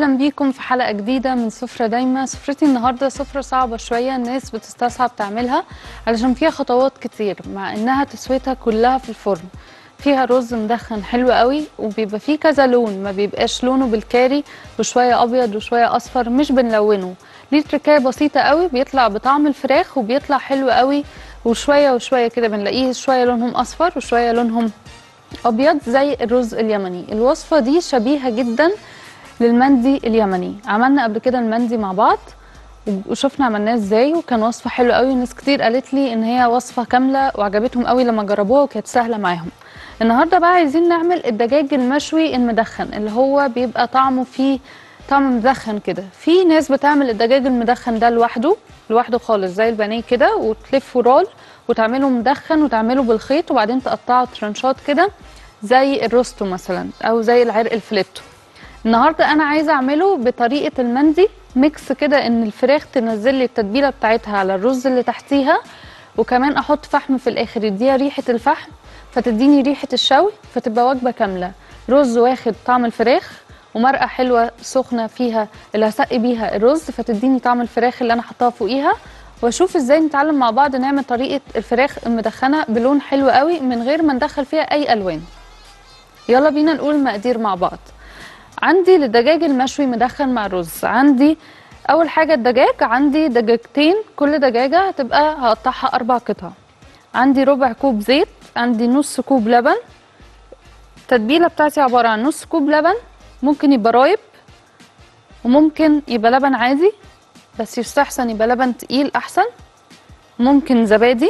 اهلا بيكم في حلقه جديده من سفره دايما سفرتي النهارده سفره صعبه شويه الناس بتستصعب تعملها علشان فيها خطوات كتير مع انها تسويتها كلها في الفرن فيها رز مدخن حلو قوي وبيبقى فيه كذا لون ما بيبقاش لونه بالكاري وشويه ابيض وشويه اصفر مش بنلونه ليه تركايه بسيطه قوي بيطلع بطعم الفراخ وبيطلع حلو قوي وشويه وشويه كده بنلاقيه شويه لونهم اصفر وشويه لونهم ابيض زي الرز اليمني الوصفه دي شبيهه جدا للمندي اليمني عملنا قبل كده المندي مع بعض وشفنا عملناه ازاي وكان وصفه حلوه قوي ناس كتير قالت لي ان هي وصفه كامله وعجبتهم قوي لما جربوها وكانت سهله معاهم النهارده بقى عايزين نعمل الدجاج المشوي المدخن اللي هو بيبقى طعمه فيه طعم مدخن كده في ناس بتعمل الدجاج المدخن ده لوحده لوحده خالص زي البانيه كده وتلفه رول وتعمله مدخن وتعمله بالخيط وبعدين تقطعه ترنشات كده زي الروستو مثلا او زي العرق الفليتو النهارده انا عايزه اعمله بطريقه المندي ميكس كده ان الفراخ تنزل لي التتبيله بتاعتها على الرز اللي تحتيها وكمان احط فحم في الاخر يديها ريحه الفحم فتديني ريحه الشوي فتبقى وجبه كامله رز واخد طعم الفراخ ومرقه حلوه سخنه فيها اللي هسقي بيها الرز فتديني طعم الفراخ اللي انا حطاها فوقيها واشوف ازاي نتعلم مع بعض نعمل طريقه الفراخ المدخنه بلون حلو قوي من غير ما ندخل فيها اي الوان يلا بينا نقول المقادير مع بعض عندي للدجاج المشوي مدخن مع الرز عندي اول حاجه الدجاج عندي دجاجتين كل دجاجه هتبقى هقطعها اربع قطع عندي ربع كوب زيت عندي نص كوب لبن التتبيله بتاعتي عباره عن نص كوب لبن ممكن يبقى رايب وممكن يبقى لبن عادي بس يستحسن يبقى لبن تقيل احسن ممكن زبادي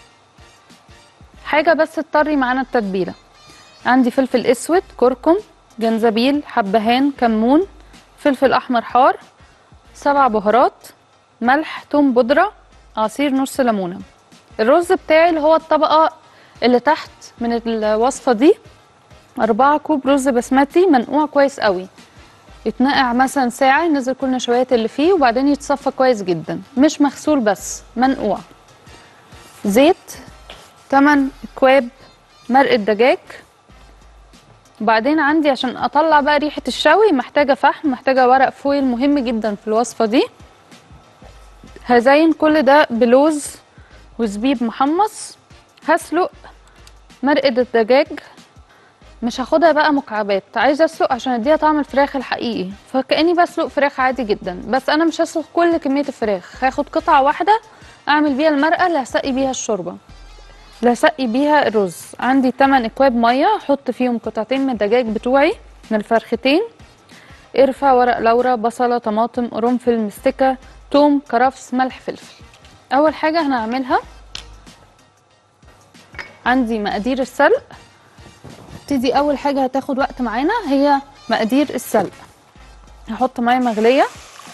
حاجه بس تطري معانا التتبيله عندي فلفل اسود كركم جنزبيل حبهان كمون فلفل احمر حار سبع بهارات ملح توم بودره عصير نص ليمونه الرز بتاعي اللي هو الطبقه اللي تحت من الوصفه دي أربعة كوب رز بسمتي منقوع كويس قوي يتنقع مثلا ساعة ينزل كل النشويات اللي فيه وبعدين يتصفى كويس جدا مش مغسول بس منقوع زيت 8 اكواب مرقة دجاج وبعدين عندي عشان اطلع بقى ريحة الشوي محتاجة فحم محتاجة ورق فويل مهم جدا في الوصفة دي هزين كل ده بلوز وزبيب محمص هسلق مرقة الدجاج مش هاخدها بقى مكعبات عايزه اسلق عشان اديها طعم الفراخ الحقيقي فكاني بسلق فراخ عادي جدا بس انا مش هسلق كل كميه الفراخ هاخد قطعه واحده اعمل بيها المرقه اللي هسقي بيها الشوربه اللي هسقي بيها الرز عندي 8 اكواب ميه احط فيهم قطعتين من الدجاج بتوعي من الفرختين قرفه ورق لورا بصله طماطم قرنفل مستكه توم كرفس ملح فلفل اول حاجه هنعملها عندي مقادير السلق نبتدي اول حاجه هتاخد وقت معانا هي مقادير السلق هحط ميه مغليه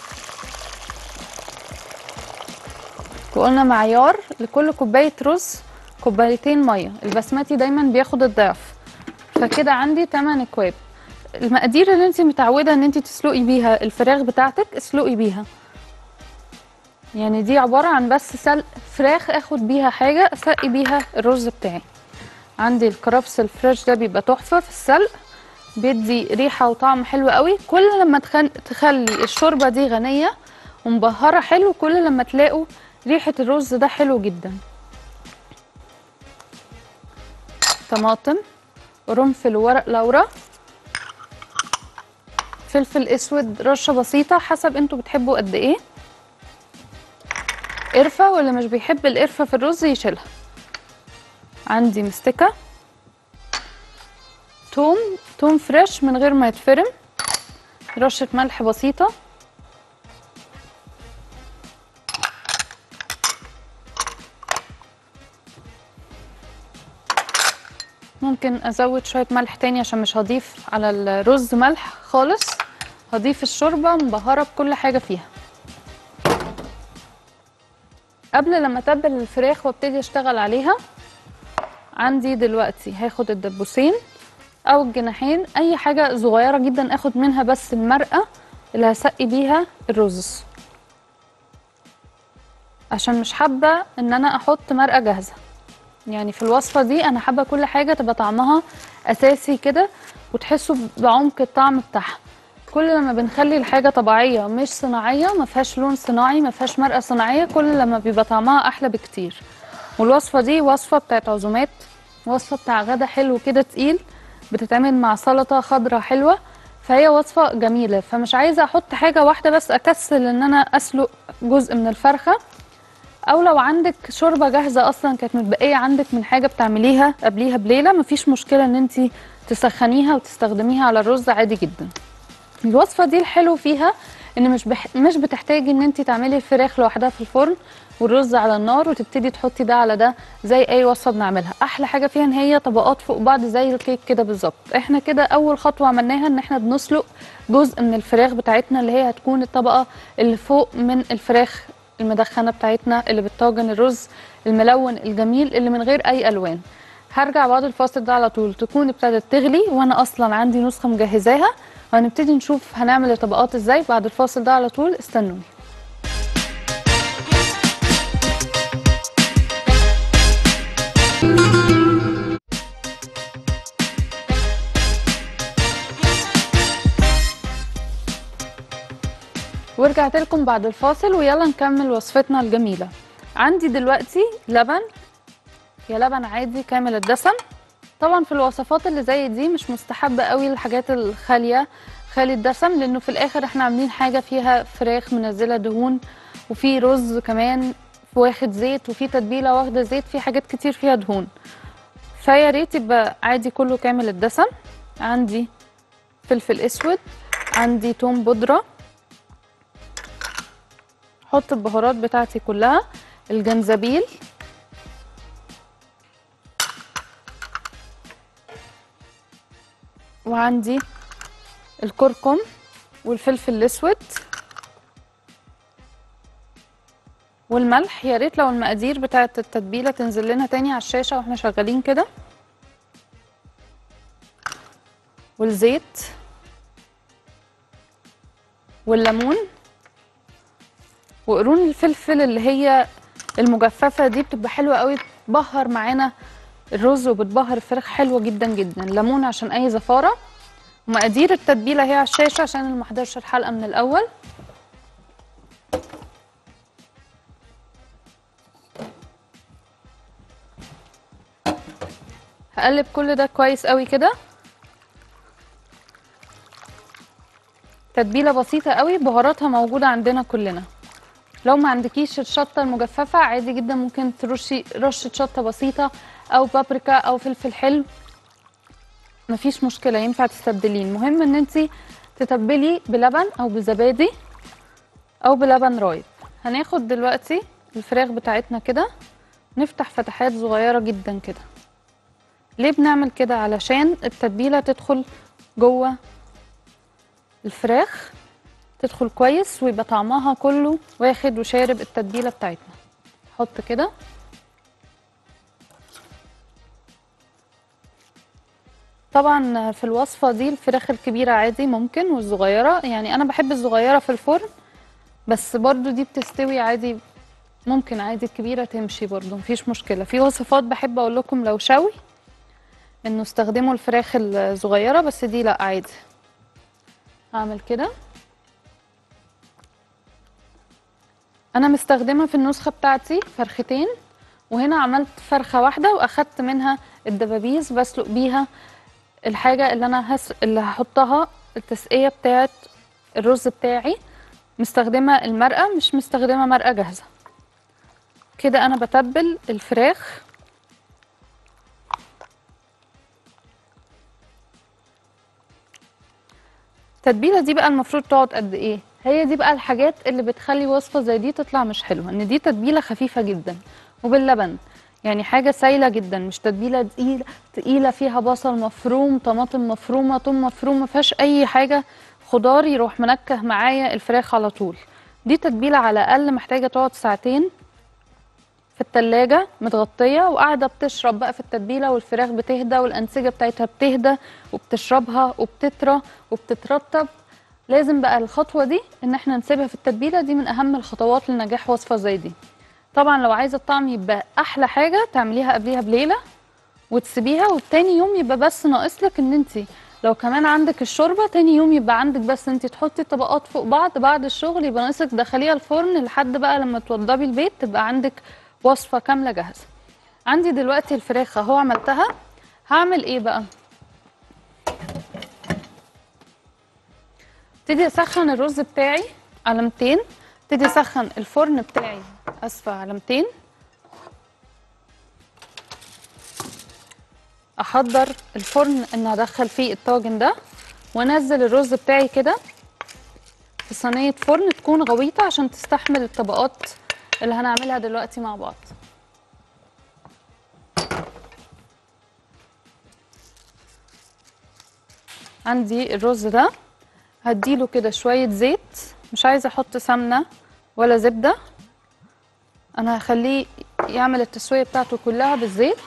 وقلنا معيار لكل كوبايه رز كوبايتين ميه البسمتي دايما بياخد الضعف فكده عندي 8 اكواب المقادير اللي انت متعوده ان انت تسلقي بيها الفراخ بتاعتك اسلقي بيها يعني دي عباره عن بس سلق فراخ اخد بيها حاجه اسقي بيها الرز بتاعي عندي الكرفس الفريش ده بيبقى تحفه في السلق بيدي ريحه وطعم حلو قوي كل لما تخل... تخلي الشوربه دي غنيه ومبهره حلو كل لما تلاقوا ريحه الرز ده حلو جدا طماطم قرنفل وورق لورا فلفل اسود رشه بسيطه حسب انتوا بتحبوا قد ايه قرفه واللي مش بيحب القرفه في الرز يشيلها عندي مستكة توم توم فريش من غير ما يتفرم رشة ملح بسيطة ممكن ازود شوية ملح تاني عشان مش هضيف على الرز ملح خالص هضيف الشوربة مبهرة بكل حاجة فيها قبل لما اتبل الفراخ وابتدي اشتغل عليها عندي دلوقتي هاخد الدبوسين او الجناحين اي حاجه صغيره جدا اخد منها بس المرقه اللي هسقي بيها الرز عشان مش حابه ان انا احط مرقه جاهزه يعني في الوصفه دي انا حابه كل حاجه تبقى طعمها اساسي كده وتحسوا بعمق الطعم بتاعها كل لما بنخلي الحاجه طبيعيه مش صناعيه ما فيهاش لون صناعي ما فيهاش مرقه صناعيه كل لما بيبقى طعمها احلى بكتير والوصفه دي وصفه بتاعت عزومات وصفه بتاع غدا حلو كده تقيل بتتعمل مع سلطه خضراء حلوه فهي وصفه جميله فمش عايزه احط حاجه واحده بس اكسل ان انا اسلق جزء من الفرخه او لو عندك شوربه جاهزه اصلا كانت متبقيه عندك من حاجه بتعمليها قبليها بليله مفيش مشكله ان انت تسخنيها وتستخدميها على الرز عادي جدا الوصفه دي الحلو فيها ان مش بح... مش بتحتاجي ان انت تعملي الفراخ لوحدها في الفرن والرز على النار وتبتدي تحطي ده على ده زي اي وصفه بنعملها احلى حاجه فيها ان هي طبقات فوق بعض زي الكيك كده بالظبط احنا كده اول خطوه عملناها ان احنا بنسلق جزء من الفراخ بتاعتنا اللي هي هتكون الطبقه اللي فوق من الفراخ المدخنه بتاعتنا اللي بالطاجن الرز الملون الجميل اللي من غير اي الوان هرجع بعد الفاصل ده على طول تكون ابتدت تغلي وانا اصلا عندي نسخه مجهزاها وهنبتدي نشوف هنعمل الطبقات ازاي بعد الفاصل ده على طول استنوني ورجعت لكم بعد الفاصل ويلا نكمل وصفتنا الجميلة عندي دلوقتي لبن يا لبن عادي كامل الدسم طبعا في الوصفات اللي زي دي مش مستحب قوي الحاجات الخالية خالي الدسم لانه في الاخر احنا عاملين حاجة فيها فراخ منزلة دهون وفي رز كمان واخد زيت وفي تتبيلة واخدة زيت في حاجات كتير فيها دهون فيا ريت يبقى عادي كله كامل الدسم عندي فلفل اسود عندي توم بودره احط البهارات بتاعتي كلها الجنزبيل وعندي الكركم والفلفل الاسود والملح يا ريت لو المقادير بتاعه التتبيله تنزل لنا تاني على الشاشه واحنا شغالين كده والزيت والليمون وقرون الفلفل اللي هي المجففه دي بتبقى حلوه قوي بتبهر معانا الرز وبتبهر الفراخ حلوه جدا جدا ليمون عشان اي زفاره ومقادير التتبيله هي على الشاشه عشان اللي محضرش الحلقه من الاول هقلب كل ده كويس قوي كده تتبيله بسيطه قوي بهاراتها موجوده عندنا كلنا لو ما عندكيش الشطه المجففه عادي جدا ممكن ترشي رشه شطه بسيطه او بابريكا او فلفل حلو مفيش مشكله ينفع تستبدليه المهم ان انت تتبلي بلبن او بزبادي او بلبن رايب هناخد دلوقتي الفراخ بتاعتنا كده نفتح فتحات صغيره جدا كده ليه بنعمل كده علشان التتبيله تدخل جوه الفراخ تدخل كويس ويبقى طعمها كله واخد وشارب التتبيله بتاعتنا حط كده طبعا في الوصفه دي الفراخ الكبيره عادي ممكن والصغيره يعني انا بحب الصغيره في الفرن بس برضو دي بتستوي عادي ممكن عادي الكبيره تمشي برضو مفيش مشكله في وصفات بحب اقول لكم لو شوي انه استخدموا الفراخ الصغيره بس دي لا عادي هعمل كده انا مستخدمه في النسخه بتاعتي فرختين وهنا عملت فرخه واحده واخدت منها الدبابيس بسلق بيها الحاجه اللي انا هس... اللي هحطها التسقيه بتاعت الرز بتاعي مستخدمه المرقه مش مستخدمه مرقه جاهزه كده انا بتبل الفراخ التتبيله دي بقى المفروض تقعد قد ايه هي دي بقى الحاجات اللي بتخلي وصفه زي دي تطلع مش حلوه ان دي تتبيله خفيفه جدا وباللبن يعني حاجه سايله جدا مش تتبيله تقيله تقيله فيها بصل مفروم طماطم مفرومه ثوم مفروم ما فيهاش اي حاجه خضار يروح منكه معايا الفراخ على طول دي تتبيله على الاقل محتاجه تقعد ساعتين في التلاجة متغطية وقاعدة بتشرب بقى في التتبيلة والفراخ بتهدى والأنسجة بتاعتها بتهدى وبتشربها وبتطرى وبتترطب لازم بقى الخطوة دي إن احنا نسيبها في التتبيلة دي من أهم الخطوات لنجاح وصفة زي دي طبعا لو عايزة الطعم يبقى أحلى حاجة تعمليها قبليها بليلة وتسيبيها وتاني يوم يبقى بس ناقصلك إن انت لو كمان عندك الشوربه تاني يوم يبقى عندك بس انت تحطي طبقات فوق بعض بعد الشغل يبقى ناقصك تدخليها الفرن لحد بقى لما توضبي البيت تبقى عندك وصفه كامله جاهزه عندي دلوقتي الفراخ اهو عملتها هعمل ايه بقى ابتدي اسخن الرز بتاعي على 200 ابتدي اسخن الفرن بتاعي اسفه على 200 احضر الفرن ان ادخل فيه الطاجن ده وانزل الرز بتاعي كده في صينيه فرن تكون غويطه عشان تستحمل الطبقات اللي هنعملها دلوقتي مع بعض عندي الرز ده هديله كده شويه زيت مش عايزه احط سمنه ولا زبده انا هخليه يعمل التسويه بتاعته كلها بالزيت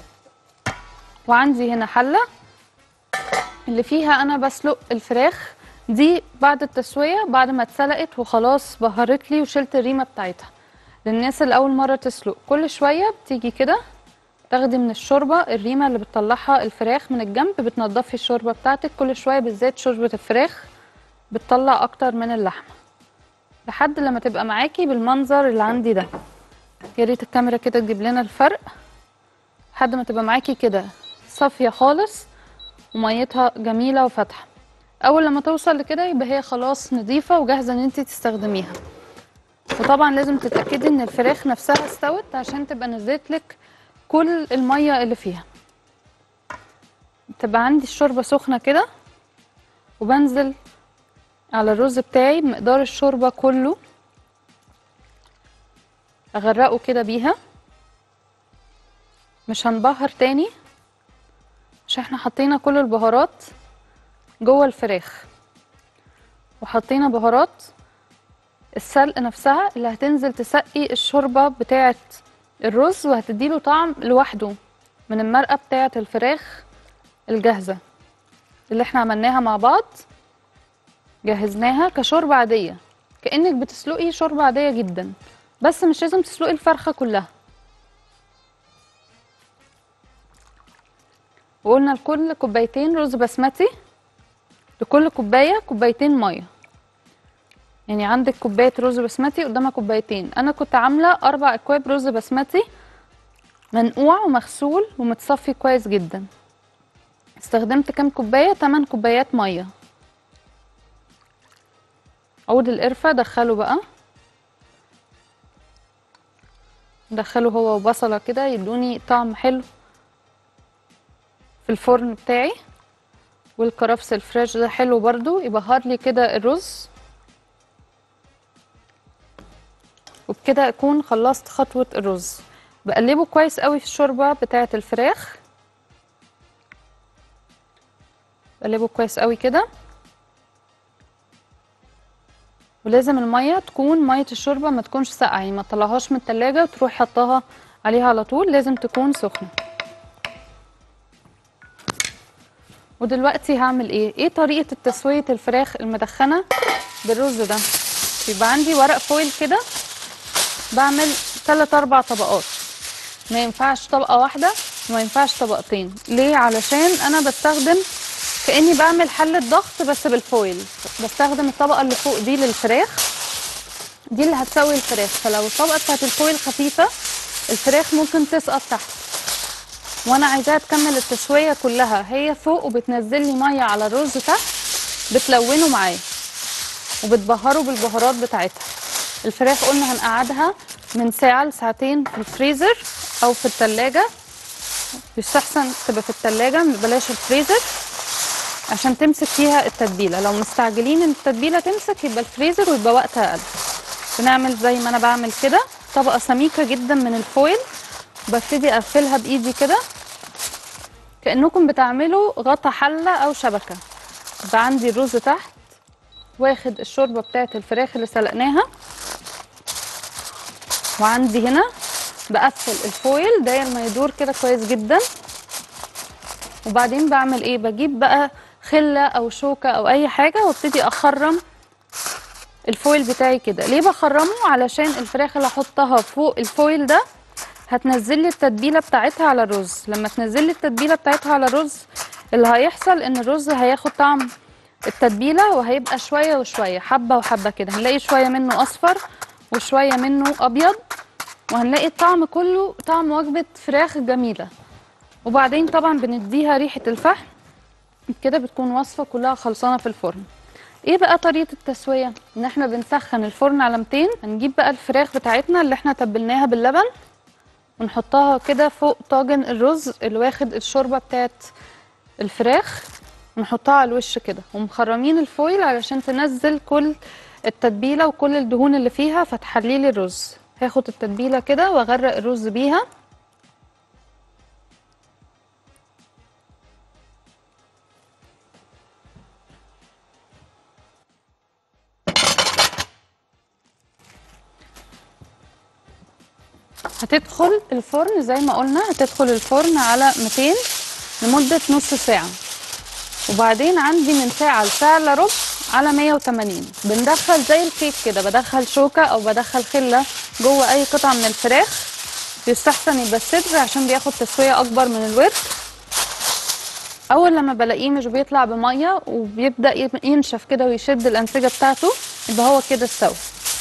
وعندي هنا حله اللي فيها انا بسلق الفراخ دي بعد التسويه بعد ما اتسلقت وخلاص بهرت لي وشلت الريمه بتاعتها للناس اللي اول مره تسلق كل شويه بتيجي كده تاخدي من الشوربه الريمه اللي بتطلعها الفراخ من الجنب بتنضفي الشوربه بتاعتك كل شويه بالذات شوربه الفراخ بتطلع اكتر من اللحمه لحد لما تبقى معاكي بالمنظر اللي عندي ده يا ريت الكاميرا كده تجيب لنا الفرق لحد ما تبقى معاكي كده صافيه خالص وميتها جميله وفاتحه اول لما توصل لكده يبقى هي خلاص نظيفه وجاهزه ان انت تستخدميها وطبعا لازم تتاكدي ان الفراخ نفسها استوت عشان تبقى نزلت لك كل الميه اللي فيها تبقى عندي الشوربه سخنه كده وبنزل على الرز بتاعي بمقدار الشوربه كله اغرقه كده بيها مش هنبهر تاني عشان احنا حطينا كل البهارات جوه الفراخ وحطينا بهارات السلق نفسها اللي هتنزل تسقي الشوربه بتاعه الرز وهتديله طعم لوحده من المرقه بتاعه الفراخ الجاهزه اللي احنا عملناها مع بعض جهزناها كشوربه عاديه كانك بتسلقي شوربه عاديه جدا بس مش لازم تسلقي الفرخه كلها وقلنا لكل كوبايتين رز بسمتي لكل كوبايه كوبايتين ميه يعني عندك كوبايه رز بسمتي قدامها كوبايتين انا كنت عامله اربع اكواب رز بسمتي منقوع ومغسول ومتصفي كويس جدا استخدمت كام كوبايه 8 كوبايات ميه عود القرفه دخله بقى دخله هو وبصله كده يدوني طعم حلو في الفرن بتاعي والكرفس الفريش ده حلو برضو يبهر لي كده الرز وبكده اكون خلصت خطوه الرز بقلبه كويس قوي في الشوربه بتاعه الفراخ بقلبه كويس قوي كده ولازم الميه تكون ميه الشوربه ما تكونش ساقعه يعني ما تطلعهاش من التلاجة وتروح حطها عليها على طول لازم تكون سخنه ودلوقتي هعمل ايه ايه طريقه تسويه الفراخ المدخنه بالرز ده يبقى عندي ورق فويل كده بعمل 3 4 طبقات ما ينفعش طبقه واحده وما ينفعش طبقتين ليه علشان انا بستخدم كاني بعمل حله ضغط بس بالفويل بستخدم الطبقه اللي فوق دي للفراخ دي اللي هتسوي الفراخ فلو الطبقه بتاعت الفويل خفيفه الفراخ ممكن تسقط تحت وانا عايزاها تكمل التسويه كلها هي فوق وبتنزل لي ميه على الرز تحت بتلونه معايا وبتبهره بالبهارات بتاعتها الفراخ قلنا هنقعدها من ساعه لساعتين في الفريزر او في التلاجة يستحسن تبقى في التلاجة بلاش الفريزر عشان تمسك فيها التتبيله لو مستعجلين ان التتبيله تمسك يبقى الفريزر ويبقى وقتها اقل بنعمل زي ما انا بعمل كده طبقه سميكه جدا من الفويل ببتدي اقفلها بايدي كده كانكم بتعملوا غطا حله او شبكه يبقى عندي الرز تحت واخد الشوربه بتاعت الفراخ اللي سلقناها وعندي هنا بقفل الفويل داير ما يدور كده كويس جدا وبعدين بعمل ايه بجيب بقى خله او شوكه او اي حاجه وابتدي اخرم الفويل بتاعي كده ليه بخرمه علشان الفراخ اللي احطها فوق الفويل ده هتنزل لي التتبيله بتاعتها على الرز لما تنزل لي التتبيله بتاعتها على الرز اللي هيحصل ان الرز هياخد طعم التتبيله وهيبقى شويه وشويه حبه وحبه كده هنلاقي شويه منه اصفر وشويه منه ابيض وهنلاقي الطعم كله طعم وجبه فراخ جميله وبعدين طبعا بنديها ريحه الفحم كده بتكون وصفه كلها خلصانه في الفرن ايه بقى طريقه التسويه ان احنا بنسخن الفرن على 200 هنجيب بقى الفراخ بتاعتنا اللي احنا تبلناها باللبن ونحطها كده فوق طاجن الرز اللي واخد الشوربه بتاعت الفراخ ونحطها على الوش كده ومخرمين الفويل علشان تنزل كل التتبيله وكل الدهون اللي فيها فتحليلي الرز هاخد التتبيله كده واغرق الرز بيها هتدخل الفرن زي ما قلنا هتدخل الفرن على 200 لمدة نص ساعة وبعدين عندي من ساعة لساعة الا ربع على 180 بندخل زي الكيك كده بدخل شوكة أو بدخل خلة جوه أي قطعة من الفراخ يستحسن يبقى الصدر عشان بياخد تسوية أكبر من الورك أول لما بلاقيه مش بيطلع بمية وبيبدأ ينشف كده ويشد الأنسجة بتاعته يبقى هو كده استوى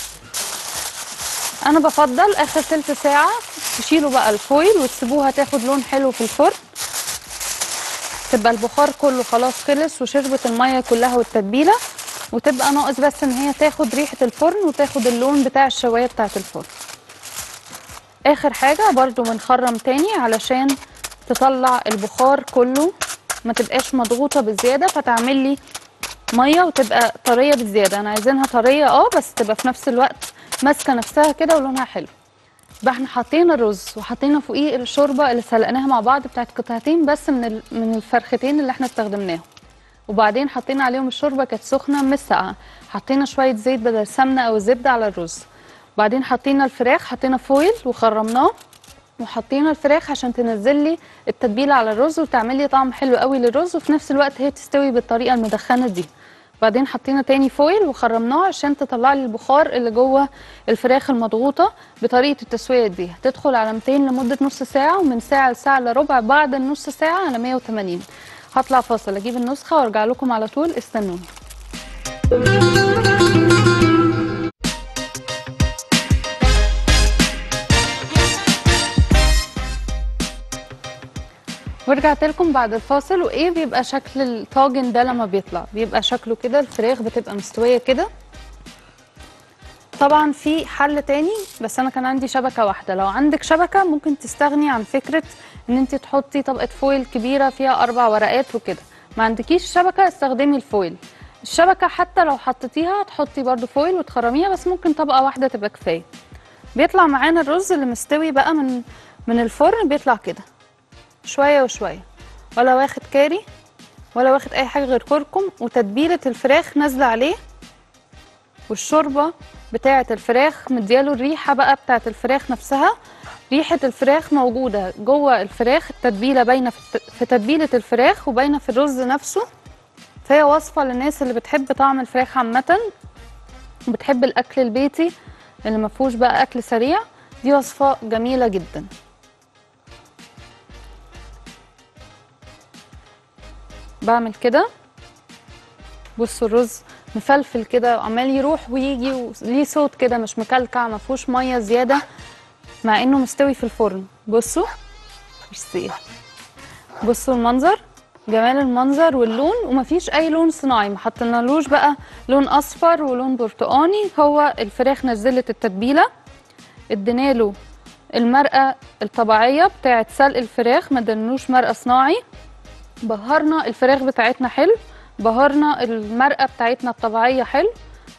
انا بفضل اخر تلت ساعه تشيلوا بقى الفويل وتسيبوها تاخد لون حلو في الفرن تبقى البخار كله خلاص خلص وشربت الميه كلها والتتبيله وتبقى ناقص بس ان هي تاخد ريحه الفرن وتاخد اللون بتاع الشوايه بتاعه الفرن اخر حاجه برضو بنخرم تاني علشان تطلع البخار كله ما تبقاش مضغوطه بزياده فتعمل لي ميه وتبقى طريه بزياده انا عايزينها طريه اه بس تبقى في نفس الوقت ماسكه نفسها كده ولونها حلو يبقى احنا حطينا الرز وحطينا فوقيه الشوربه اللي سلقناها مع بعض بتاعت قطعتين بس من ال- من الفرختين اللي احنا استخدمناهم وبعدين حطينا عليهم الشوربه كانت سخنه مش ساقعه حطينا شويه زيت بدل السمنه او الزبده على الرز وبعدين حطينا الفراخ حطينا فويل وخرمناه وحطينا الفراخ عشان تنزل لي التتبيله على الرز وتعمل لي طعم حلو قوي للرز وفي نفس الوقت هي تستوي بالطريقه المدخنه دي بعدين حطينا تاني فويل وخرمناه عشان تطلع لي البخار اللي جوه الفراخ المضغوطه بطريقه التسويه دي هتدخل على 200 لمده نص ساعه ومن ساعه لساعه الا ربع بعد النص ساعه على 180 هطلع فاصل اجيب النسخه وارجع لكم على طول استنوني ورجعت لكم بعد الفاصل وايه بيبقى شكل الطاجن ده لما بيطلع بيبقى شكله كده الفراخ بتبقى مستويه كده طبعا في حل تاني بس انا كان عندي شبكه واحده لو عندك شبكه ممكن تستغني عن فكره ان انت تحطي طبقه فويل كبيره فيها اربع ورقات وكده ما عندكيش شبكه استخدمي الفويل الشبكه حتى لو حطيتيها تحطي برضو فويل وتخرميها بس ممكن طبقه واحده تبقى كفايه بيطلع معانا الرز اللي مستوي بقى من من الفرن بيطلع كده شويه وشويه ولا واخد كاري ولا واخد اي حاجه غير كركم وتتبيله الفراخ نازله عليه والشوربه بتاعه الفراخ مدياله الريحه بقى بتاعه الفراخ نفسها ريحه الفراخ موجوده جوه الفراخ التتبيله باينه في الت- في تتبيله الفراخ وباينه في الرز نفسه فهي وصفه للناس اللي بتحب طعم الفراخ عامه وبتحب الاكل البيتي اللي ما فيهوش بقى اكل سريع دي وصفه جميله جدا بعمل كده بصوا الرز مفلفل كده وعمال يروح ويجي وليه صوت كده مش مكلكع ما فيهوش ميه زياده مع انه مستوي في الفرن بصوا ميرسي بصوا المنظر جمال المنظر واللون ومفيش اي لون صناعي ما حطينالوش بقى لون اصفر ولون برتقاني هو الفراخ نزلت التتبيله اديناله المرقه الطبيعيه بتاعه سلق الفراخ ما ادينالوش مرقه صناعي بهرنا الفراخ بتاعتنا حلو بهرنا المرقه بتاعتنا الطبيعيه حلو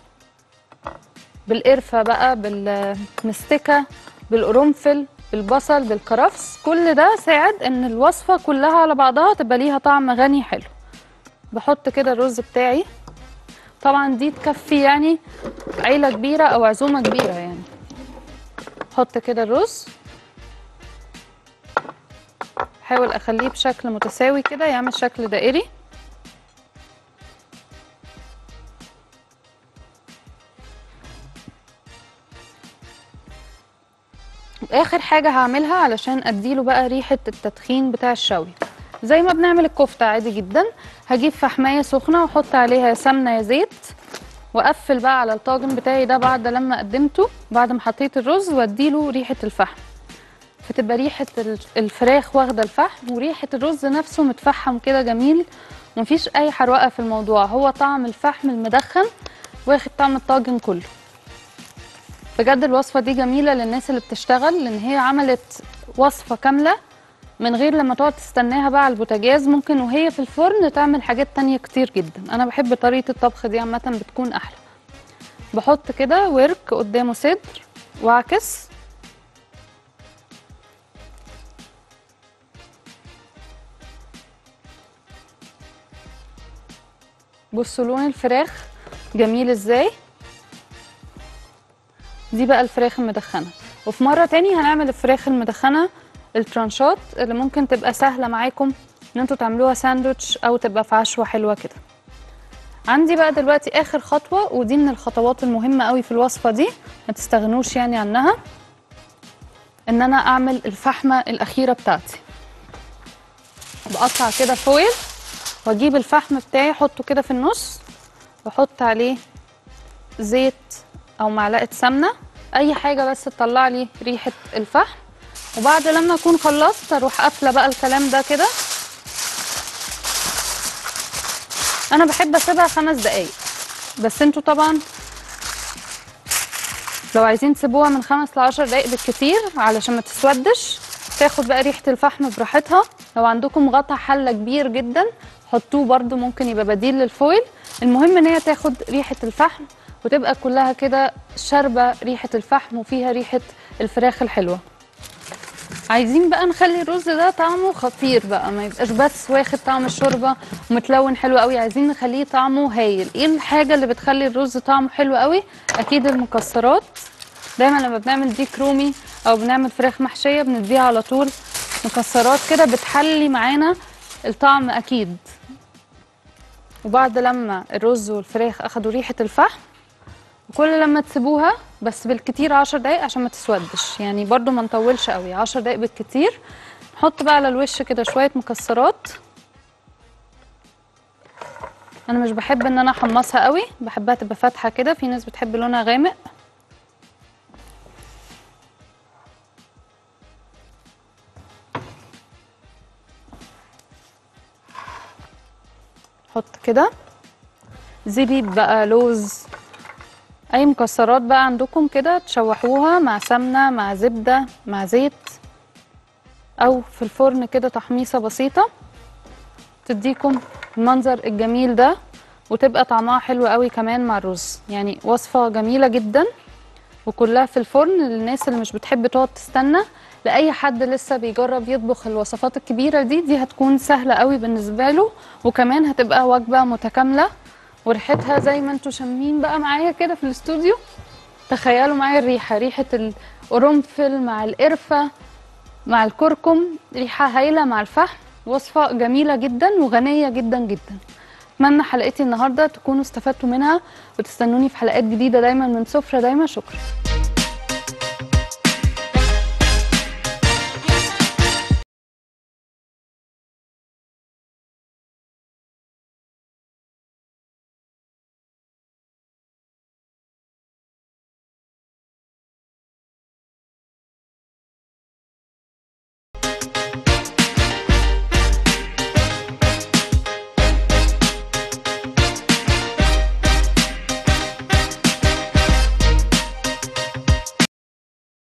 بالقرفه بقى بالمستكه بالقرنفل بالبصل بالكرفس كل ده ساعد ان الوصفه كلها على بعضها تبقى ليها طعم غني حلو بحط كده الرز بتاعي طبعا دي تكفي يعني عيله كبيره او عزومه كبيره يعني احط كده الرز احاول اخليه بشكل متساوي كده يعمل شكل دائري اخر حاجه هعملها علشان اديله بقى ريحه التدخين بتاع الشوي زي ما بنعمل الكفته عادي جدا هجيب فحمايه سخنه واحط عليها سمنه يا زيت واقفل بقى على الطاجن بتاعي ده بعد لما قدمته بعد ما حطيت الرز واديله ريحه الفحم فتبقى ريحه ال- الفراخ واخده الفحم وريحه الرز نفسه متفحم كده جميل ومفيش اي حروقه في الموضوع هو طعم الفحم المدخن واخد طعم الطاجن كله بجد الوصفه دي جميله للناس اللي بتشتغل لان هي عملت وصفه كامله من غير لما تقعد تستناها بقى على البوتاجاز ممكن وهي في الفرن تعمل حاجات تانية كتير جدا انا بحب طريقه الطبخ دي عامه بتكون احلى بحط كده ورك قدامه صدر واعكس بصوا لون الفراخ جميل ازاي دي بقى الفراخ المدخنه وفي مره تاني هنعمل الفراخ المدخنه الترانشات اللي ممكن تبقى سهله معاكم ان انتوا تعملوها ساندوتش او تبقى في عشوه حلوه كده عندي بقى دلوقتي اخر خطوه ودي من الخطوات المهمه قوي في الوصفه دي ما تستغنوش يعني عنها ان انا اعمل الفحمه الاخيره بتاعتي بقطع كده فويل واجيب الفحم بتاعي احطه كده في النص واحط عليه زيت او معلقه سمنه اي حاجه بس تطلع لي ريحه الفحم وبعد لما اكون خلصت اروح قافله بقى الكلام ده كده انا بحب اسيبها خمس دقايق بس انتوا طبعا لو عايزين تسيبوها من خمس لعشر دقايق بالكتير علشان ما تسودش تاخد بقى ريحه الفحم براحتها لو عندكم غطا حله كبير جدا حطوه برده ممكن يبقى بديل للفويل المهم ان هي تاخد ريحه الفحم وتبقى كلها كده شاربه ريحه الفحم وفيها ريحه الفراخ الحلوه عايزين بقى نخلي الرز ده طعمه خطير بقى ما يبقاش بس واخد طعم الشوربه ومتلون حلو قوي عايزين نخليه طعمه هايل ايه الحاجه اللي بتخلي الرز طعمه حلو قوي اكيد المكسرات دايما لما بنعمل ديك رومي او بنعمل فراخ محشيه بنديها على طول مكسرات كده بتحلي معانا الطعم اكيد وبعد لما الرز والفراخ اخدوا ريحه الفحم وكل لما تسيبوها بس بالكتير عشر دقايق عشان ما تسودش يعني برضو ما نطولش قوي عشر دقايق بالكتير نحط بقى على الوش كده شويه مكسرات انا مش بحب ان انا احمصها قوي بحبها تبقى فاتحه كده في ناس بتحب لونها غامق حط كده زبيب بقى لوز اي مكسرات بقى عندكم كده تشوحوها مع سمنه مع زبده مع زيت او في الفرن كده تحميصه بسيطه تديكم المنظر الجميل ده وتبقى طعمها حلو قوي كمان مع الرز يعني وصفه جميله جدا وكلها في الفرن للناس اللي مش بتحب تقعد تستنى لاي حد لسه بيجرب يطبخ الوصفات الكبيره دي دي هتكون سهله قوي بالنسبه له وكمان هتبقى وجبه متكامله وريحتها زي ما انتم شامين بقى معايا كده في الاستوديو تخيلوا معايا الريحه ريحه القرنفل مع القرفه مع الكركم ريحه هايله مع الفحم وصفه جميله جدا وغنيه جدا جدا اتمنى حلقتي النهارده تكونوا استفدتوا منها وتستنوني في حلقات جديده دايما من سفره دايما شكرا